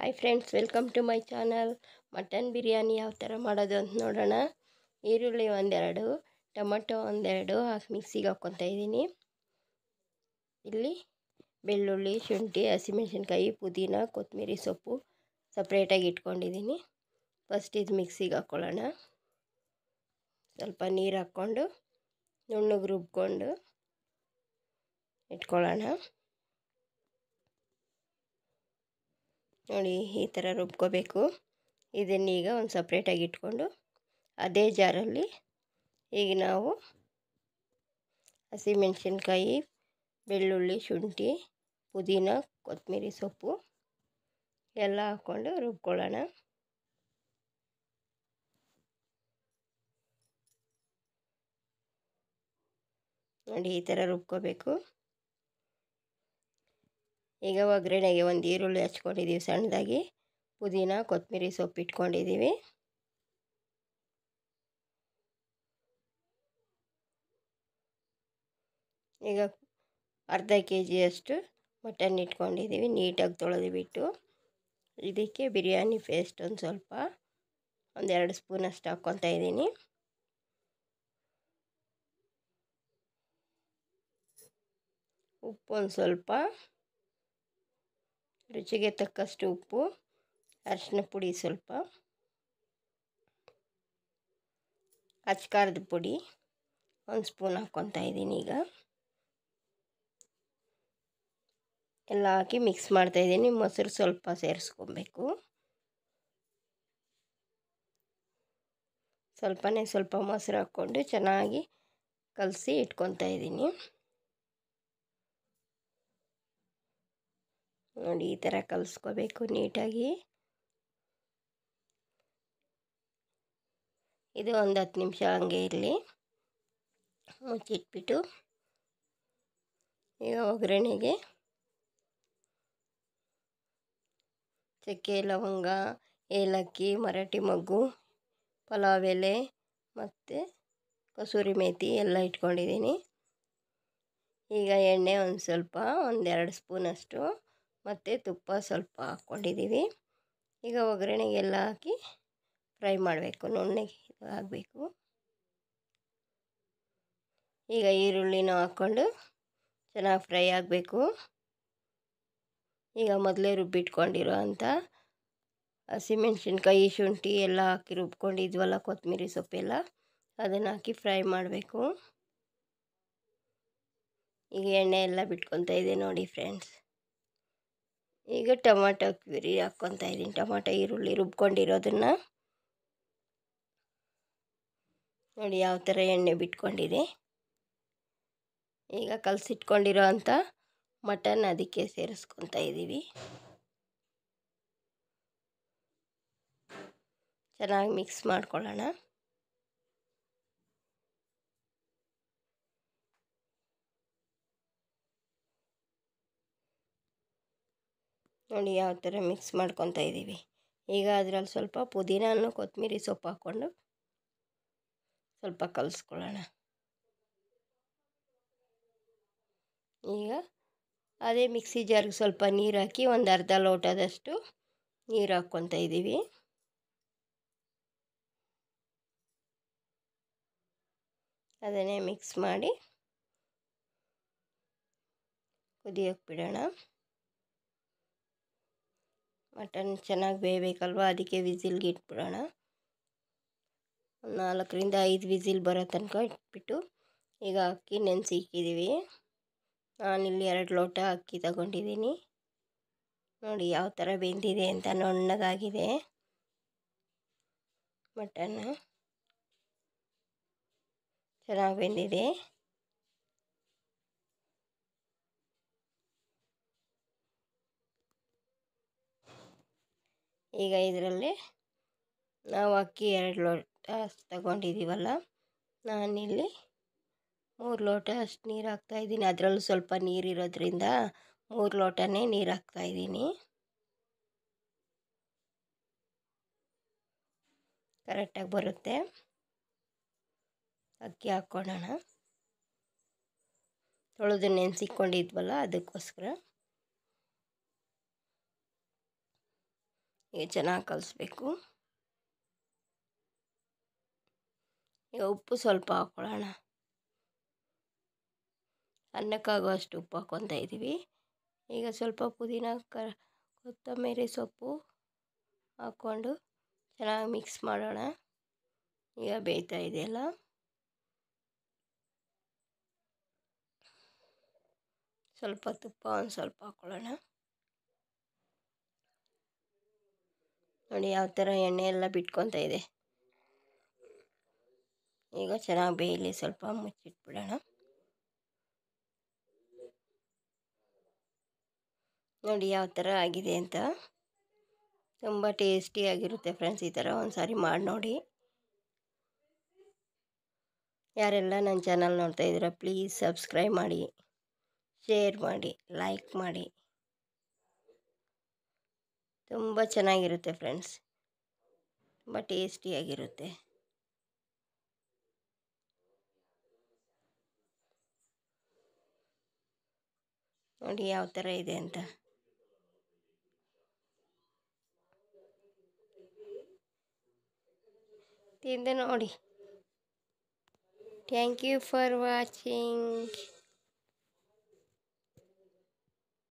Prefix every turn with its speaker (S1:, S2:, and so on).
S1: hi friends welcome to my channel mutton biryani ಯಾವ ಥರ ಮಾಡೋದು ಅಂತ ನೋಡೋಣ ಈರುಳ್ಳಿ ಒಂದೆರಡು ಟೊಮಟೊ ಒಂದೆರಡು ಹಾಕಿ ಮಿಕ್ಸಿಗೆ ಹಾಕ್ಕೊತಾ ಇದ್ದೀನಿ ಇಲ್ಲಿ ಬೆಳ್ಳುಳ್ಳಿ ಶುಂಠಿ ಹಸಿಮೆಣ್ಸಿನ್ಕಾಯಿ ಪುದೀನ ಕೊತ್ತಂಬರಿ ಸೊಪ್ಪು ಸಪ್ರೇಟಾಗಿ ಇಟ್ಕೊಂಡಿದ್ದೀನಿ ಫಸ್ಟ್ ಇದು ಮಿಕ್ಸಿಗೆ ಹಾಕ್ಕೊಳ್ಳೋಣ ಸ್ವಲ್ಪ ನೀರು ಹಾಕ್ಕೊಂಡು ನುಣ್ಣಗೆ ರುಬ್ಕೊಂಡು ಇಟ್ಕೊಳ್ಳೋಣ ನೋಡಿ ಈ ಥರ ರುಬ್ಕೋಬೇಕು ಇದನ್ನೀಗ ಒಂದು ಸಪ್ರೇಟಾಗಿ ಇಟ್ಕೊಂಡು ಅದೇ ಜಾರಲ್ಲಿ ಈಗ ನಾವು ಹಸಿಮೆಣ್ಸಿನ್ಕಾಯಿ ಬೆಳ್ಳುಳ್ಳಿ ಶುಂಠಿ ಪುದೀನ ಕೊತ್ತಂಬರಿ ಸೊಪ್ಪು ಎಲ್ಲ ಹಾಕ್ಕೊಂಡು ರುಬ್ಕೊಳ್ಳೋಣ ನೋಡಿ ಈ ಥರ ರುಬ್ಕೋಬೇಕು ಈಗ ಒಗ್ಗರಣೆಗೆ ಒಂದು ಈರುಳ್ಳಿ ಹಚ್ಕೊಂಡಿದ್ದೀವಿ ಸಣ್ಣದಾಗಿ ಪುದೀನ ಕೊತ್ತಂಬರಿ ಸೊಪ್ಪು ಇಟ್ಕೊಂಡಿದ್ದೀವಿ ಈಗ ಅರ್ಧ ಕೆ ಜಿಯಷ್ಟು ಮಟನ್ ಇಟ್ಕೊಂಡಿದ್ದೀವಿ ನೀಟಾಗಿ ತೊಳೆದು ಬಿಟ್ಟು ಇದಕ್ಕೆ ಬಿರಿಯಾನಿ ಪೇಸ್ಟ್ ಒಂದು ಸ್ವಲ್ಪ ಒಂದೆರಡು ಸ್ಪೂನಷ್ಟು ಹಾಕ್ಕೊತಾ ಇದ್ದೀನಿ ಉಪ್ಪು ಒಂದು ಸ್ವಲ್ಪ ರುಚಿಗೆ ತಕ್ಕಷ್ಟು ಉಪ್ಪು ಅರಿಶಿನ ಪುಡಿ ಸ್ವಲ್ಪ ಅಚ್ಕಾರದ ಪುಡಿ ಒಂದು ಸ್ಪೂನ್ ಹಾಕ್ಕೊತಾ ಇದ್ದೀನಿ ಈಗ ಎಲ್ಲ ಹಾಕಿ ಮಿಕ್ಸ್ ಮಾಡ್ತಾಯಿದ್ದೀನಿ ಮೊಸರು ಸ್ವಲ್ಪ ಸೇರಿಸ್ಕೊಬೇಕು ಸ್ವಲ್ಪನೇ ಸ್ವಲ್ಪ ಮೊಸರು ಹಾಕ್ಕೊಂಡು ಚೆನ್ನಾಗಿ ಕಲಸಿ ಇಟ್ಕೊತಾ ಇದ್ದೀನಿ ನೋಡಿ ಈ ಥರ ಕಲಿಸ್ಕೋಬೇಕು ನೀಟಾಗಿ ಇದು ಒಂದು ಹತ್ತು ನಿಮಿಷ ಹಂಗೆ ಇರಲಿ ಮುಚ್ಚಿಟ್ಬಿಟ್ಟು ಈಗ ಒಗ್ಗರಣೆಗೆ ಚಕ್ಕೆ ಲವಂಗ ಏಲಕ್ಕಿ ಮರಾಠಿ ಮೊಗ್ಗು ಪಲಾವ್ ಎಲೆ ಮತ್ತು ಕಸೂರಿ ಮೇಥಿ ಎಲ್ಲ ಇಟ್ಕೊಂಡಿದ್ದೀನಿ ಈಗ ಎಣ್ಣೆ ಒಂದು ಸ್ವಲ್ಪ ಒಂದೆರಡು ಸ್ಪೂನಷ್ಟು ಮತ್ತು ತುಪ್ಪ ಸ್ವಲ್ಪ ಹಾಕ್ಕೊಂಡಿದ್ದೀವಿ ಈಗ ಒಗ್ಗರಣೆಗೆಲ್ಲ ಹಾಕಿ ಫ್ರೈ ಮಾಡಬೇಕು ನುಣ್ಣಗೆ ಆಗಬೇಕು ಈಗ ಈರುಳ್ಳಿನೂ ಹಾಕ್ಕೊಂಡು ಚೆನ್ನಾಗಿ ಫ್ರೈ ಆಗಬೇಕು ಈಗ ಮೊದಲೇ ರುಬ್ಬಿಟ್ಕೊಂಡಿರೋ ಅಂಥ ಹಸಿಮೆಣ್ಸಿನ್ಕಾಯಿ ಶುಂಠಿ ಎಲ್ಲ ಹಾಕಿ ರುಬ್ಕೊಂಡಿದ್ವಲ್ಲ ಕೊತ್ತಂಬರಿ ಸೊಪ್ಪೆಲ್ಲ ಅದನ್ನು ಹಾಕಿ ಫ್ರೈ ಮಾಡಬೇಕು ಈಗ ಎಣ್ಣೆ ಎಲ್ಲ ಬಿಟ್ಕೊತಾ ಇದೆ ನೋಡಿ ಫ್ರೆಂಡ್ಸ್ ಈಗ ಟೊಮಾಟೊ ಪ್ಯೂರಿ ಹಾಕ್ಕೊತಾ ಇದ್ದೀನಿ ಟೊಮಾಟೊ ಈರುಳ್ಳಿ ರುಬ್ಕೊಂಡಿರೋದನ್ನು ನೋಡಿ ಯಾವ ಥರ ಎಣ್ಣೆ ಬಿಟ್ಕೊಂಡಿದೆ ಈಗ ಕಲಸಿಟ್ಕೊಂಡಿರೋ ಅಂಥ ಮಟನ್ ಅದಕ್ಕೆ ಸೇರಿಸ್ಕೊತಾ ಇದ್ದೀವಿ ಚೆನ್ನಾಗಿ ಮಿಕ್ಸ್ ಮಾಡ್ಕೊಳ್ಳೋಣ ನೋಡಿ ಯಾವ ಥರ ಮಿಕ್ಸ್ ಮಾಡ್ಕೊತಾ ಇದ್ದೀವಿ ಈಗ ಅದರಲ್ಲಿ ಸ್ವಲ್ಪ ಪುದೀನನ್ನು ಕೊತ್ತಂಬರಿ ಸೊಪ್ಪು ಹಾಕ್ಕೊಂಡು ಸ್ವಲ್ಪ ಕಲಿಸ್ಕೊಳ್ಳೋಣ ಈಗ ಅದೇ ಮಿಕ್ಸಿ ಜಾರ್ಗೆ ಸ್ವಲ್ಪ ನೀರು ಹಾಕಿ ಒಂದು ಅರ್ಧ ಲೋಟದಷ್ಟು ನೀರು ಹಾಕ್ಕೊತಾ ಇದ್ದೀವಿ ಅದನ್ನೇ ಮಿಕ್ಸ್ ಮಾಡಿ ಕುದಿಯೋಕ್ಕೆ ಬಿಡೋಣ ಮಟನ್ ಚೆನ್ನಾಗಿ ಬೇಯಬೇಕಲ್ವ ಅದಕ್ಕೆ ವಿಸಿಲ್ಗೆ ಇಟ್ಬಿಡೋಣ ಒಂದು ನಾಲ್ಕರಿಂದ ಐದು ವಿಸಿಲ್ ಬರೋ ತನಕ ಇಟ್ಬಿಟ್ಟು ಈಗ ಅಕ್ಕಿ ನೆನೆಸಿ ಇಕ್ಕಿದ್ದೀವಿ ನಾನಿಲ್ಲಿ ಎರಡು ಲೋಟ ಅಕ್ಕಿ ತಗೊಂಡಿದ್ದೀನಿ ನೋಡಿ ಯಾವ ಥರ ಬೆಂದಿದೆ ಅಂತ ನುಣ್ಣಗಾಗಿದೆ ಮಟನ್ನು ಚೆನ್ನಾಗಿ ಬೆಂದಿದೆ ಈಗ ಇದರಲ್ಲಿ ನಾವು ಅಕ್ಕಿ ಎರಡು ಲೋಟ ತಗೊಂಡಿದ್ದೀವಲ್ಲ ನಾನಿಲ್ಲಿ ಮೂರು ಲೋಟ ಅಷ್ಟು ನೀರು ಹಾಕ್ತಾಯಿದ್ದೀನಿ ಅದರಲ್ಲೂ ಸ್ವಲ್ಪ ನೀರಿರೋದ್ರಿಂದ ಮೂರು ಲೋಟನೇ ನೀರು ಹಾಕ್ತಾಯಿದ್ದೀನಿ ಕರೆಕ್ಟಾಗಿ ಬರುತ್ತೆ ಅಕ್ಕಿ ಹಾಕ್ಕೊಳ್ಳೋಣ ತೊಳೆದು ನೆನೆಸಿಕೊಂಡಿದ್ವಲ್ಲ ಅದಕ್ಕೋಸ್ಕರ ಈಗ ಚೆನ್ನಾಗಿ ಕಲಿಸ್ಬೇಕು ಈಗ ಉಪ್ಪು ಸ್ವಲ್ಪ ಹಾಕ್ಕೊಳ್ಳೋಣ ಅನ್ನಕ್ಕಾಗುವಷ್ಟು ಉಪ್ಪು ಹಾಕ್ಕೊತಾ ಇದ್ದೀವಿ ಈಗ ಸ್ವಲ್ಪ ಪುದೀನ ಕ ಕೊತ್ತಂಬರಿ ಸೊಪ್ಪು ಹಾಕ್ಕೊಂಡು ಚೆನ್ನಾಗಿ ಮಿಕ್ಸ್ ಮಾಡೋಣ ಈಗ ಬೇಯ್ತಾ ಇದೆಯಲ್ಲ ಸ್ವಲ್ಪ ತುಪ್ಪ ಒಂದು ಸ್ವಲ್ಪ ಹಾಕ್ಕೊಳ್ಳೋಣ ನೋಡಿ ಯಾವ ಥರ ಎಣ್ಣೆ ಎಲ್ಲ ಬಿಟ್ಕೊತಾ ಇದೆ ಈಗ ಚೆನ್ನಾಗಿ ಬೇಯಲಿ ಸ್ವಲ್ಪ ಮುಚ್ಚಿಟ್ಬಿಡೋಣ ನೋಡಿ ಯಾವ ಥರ ಆಗಿದೆ ಅಂತ ತುಂಬ ಟೇಸ್ಟಿಯಾಗಿರುತ್ತೆ ಫ್ರೆಂಡ್ಸ್ ಈ ಥರ ಒಂದು ಸಾರಿ ಮಾಡಿ ನೋಡಿ ಯಾರೆಲ್ಲ ನನ್ನ ಚಾನಲ್ ನೋಡ್ತಾ ಇದ್ದೀರಾ ಪ್ಲೀಸ್ ಸಬ್ಸ್ಕ್ರೈಬ್ ಮಾಡಿ ಶೇರ್ ಮಾಡಿ ಲೈಕ್ ಮಾಡಿ ತುಂಬ ಚೆನ್ನಾಗಿರುತ್ತೆ ಫ್ರೆಂಡ್ಸ್ ತುಂಬ ಟೇಸ್ಟಿಯಾಗಿರುತ್ತೆ ನೋಡಿ ಯಾವ ಥರ ಇದೆ ಅಂತ ತಿಂದು ನೋಡಿ ಥ್ಯಾಂಕ್ ಯು ಫಾರ್ ವಾಚಿಂಗ್